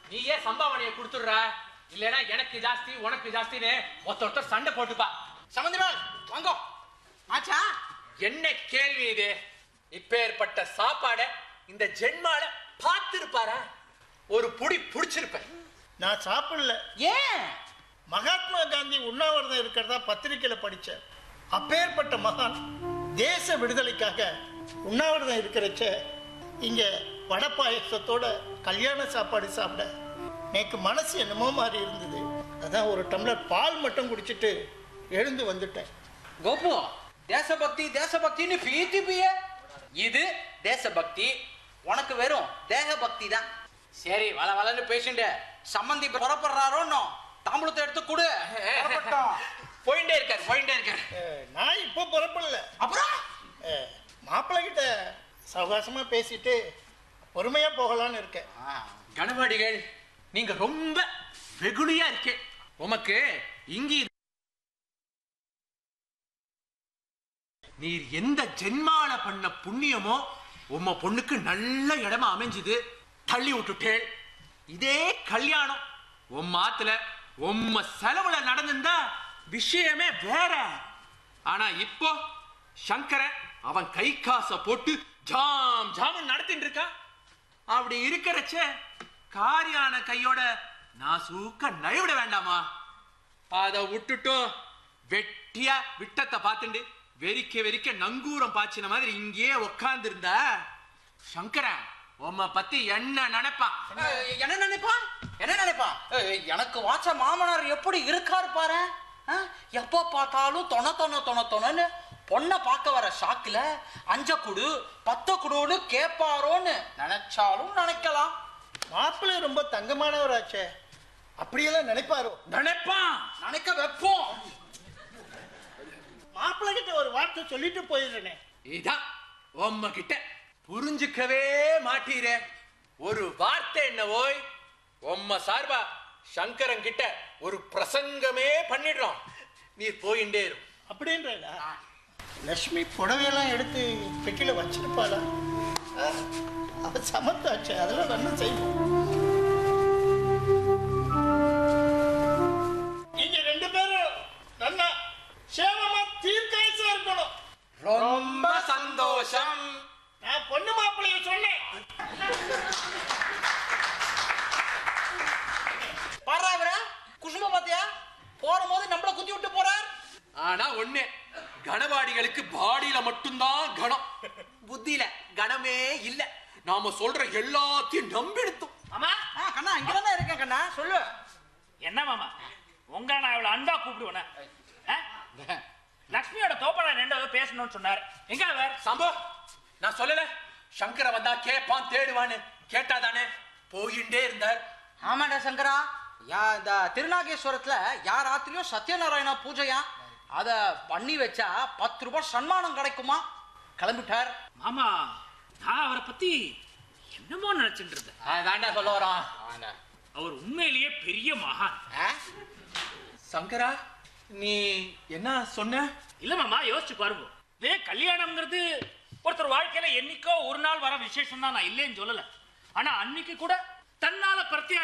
நீயே சம்பாவனையை கொடுத்துடுற இல்லைன்னா எனக்கு ஜாஸ்தி உனக்கு ஜாஸ்தின்னு ஒருத்த ஒருத்தர் சண்டை போட்டுப்பா சம்பந்திமால் வாங்கோ ஆச்சா என்ன கேள்வி இது இப்பேற்பட்ட சாப்பாட இந்த ஜென்மால பார்த்திருப்பாரா ஒரு புடி புடிச்சிருப்பேன் நான் சாப்பிடல ஏன் மகாத்மா காந்தி உண்ணாவிரதம் இருக்கிறதா பத்திரிக்கையில படிச்சேன் அப்பேற்பட்ட மகான் தேச விடுதலைக்காக உண்ணாவிரதம் இருக்கிறச்ச இங்க வடை பாயசத்தோட கல்யாண சாப்பாடு சாப்பிட எனக்கு மனசு என்னமோ மாதிரி இருந்தது அதான் ஒரு டம்ளர் பால் மட்டும் குடிச்சிட்டு எழுந்து வந்துட்டேன் கோபு தேசபக்தி தேசபக்தின்னு பீத்தி பிய இது தேசபக்தி உனக்கு வெறும் தேக பக்தி தான் சரி வள வளன்னு பேசிண்டு சம்மந்தி புறப்படுறாரோன்னோ தாம்பூலத்தை எடுத்து கொடு புறப்பட்டோம். போயிட்டே இருக்காரு போயிட்டே இருக்காரு அஹ், நான் இப்போ புறப்படல அப்புறம் அஹ், மாப்பிள்ளை கிட்ட சவகாசமா பேசிட்டு பொறுமையா போகலான்னு இருக்கேன் கணவாடிகள் நீங்க ரொம்ப வெகுளியா இருக்கே உமக்கு இங்கி நீர் எந்த ஜென்மால பண்ண புண்ணியமோ உம்ம பொண்ணுக்கு நல்ல இடமா அமைஞ்சுது தள்ளி விட்டுட்டேள் இதே கல்யாணம் உம்ம ஆத்துல உம்ம செலவுல நடந்திருந்தா விஷயமே வேற ஆனா இப்போ சங்கரன் அவன் கை காசை போட்டு ஜாம் ஜாம் நடத்திட்டு இருக்கான் அப்படி இருக்கிறச்ச காரியான கையோட நான் சூக்க நழுவிட வேண்டாமா அத விட்டுட்டு வெட்டியா விட்டத்தை பார்த்துண்டு வெறிக்க வெறிக்க நங்கூரம் பாய்ச்சின மாதிரி இங்கேயே உக்காந்து இருந்தா சங்கரன் உம்மை பத்தி என்ன நினைப்பான் ஏய், என்ன நினைப்பா என்ன நினைப்பா ஏய், எனக்கு வாச்ச மாமனார் எப்படி இருக்காரு பாரு ஆ? எப்போ பார்த்தாலும் தொண தொண தொண தொணன்னு பொண்ணை பார்க்க வர ஷாக்கில் அஞ்ச குடு பத்த குடுன்னு கேட்பாரோன்னு நினைச்சாலும் நினைக்கலாம் மாப்பிள்ளை ரொம்ப தங்கமானவராச்சே அப்படியெல்லாம் நினைப்பாரோ நினைப்பான் நினைக்க வைப்போம் மாப்பிள்ளை கிட்ட ஒரு வார்த்தை சொல்லிட்டு போயிடுறேனே இதான் உம்ம கிட்ட புரிஞ்சுக்கவே மாட்டீரே ஒரு வார்த்தை என்ன ஓய் உம்ம சார்பா சங்கரன் கிட்ட ஒரு பிரசங்கமே பண்ணிடுறோம் நீர் போயிண்டே இரு அப்படின்றா லட்சுமி புடவையெல்லாம் எடுத்து பெட்டியில வச்சிருப்பாளா ஆ, அவ சமத்தாச்சு அதெல்லாம் நல்லா செய்வோம் நீங்க ரெண்டு பேரும் நல்லா சேவமா தீர்க்காயசா இருக்கணும் ரொம்ப சந்தோஷம் நான் பொண்ணு மாப்பிள்ளைய சொன்னேன் பாரா இவர குசும பாத்தியா போகும்போது நம்மள குத்தி விட்டு போறார் ஆனா ஒண்ணு கனவாடிகளுக்கு பாடியில மட்டும்தான் கணம் புத்தியில கணமே இல்ல நாம சொல்ற எல்லாத்தையும் நம்பிடுத்தோம் மாமா ஆ, கண்ணா இங்க தான் இருக்கேன் கண்ணா சொல்லு என்ன மாமா உங்க நான் இவ்வளவு அன்பா கூப்பிடுவேனே ஆ? லக்ஷ்மியோட தோப்படா ரெண்டாவது பேசணும்னு சொன்னார் எங்க அவர் சம்போ நான் சொல்லல சங்கர வந்தா கேப்பான் தேடுவான்னு கேட்டாதானே போயிண்டே இருந்தார் ஆமாடா சங்கரா யா இந்த திருநாகேஸ்வரத்துல யார் ஆத்திலையும் சத்யநாராயணா பூஜையா அத பண்ணி வச்சா பத்து ரூபாய் சன்மானம் கிடைக்குமா கிளம்பிட்டார் மாமா நான் அவரை பத்தி என்னமோ நினைச்சிட்டு இருந்தேன் அதாண்டா சொல்ல வரோம் அவர் உண்மையிலேயே பெரிய மகான் ஆ? சங்கரா நீ என்ன சொன்ன இல்ல மாமா யோசிச்சு பாருங்க இதே கல்யாணம்ங்கிறது ஒருத்தர் வாழ்க்கையில என்னைக்கோ ஒரு நாள் வர விசேஷம் தான் நான் இல்லைன்னு சொல்லல ஆனா அன்னைக்கு கூட தன்னால பிரத்யா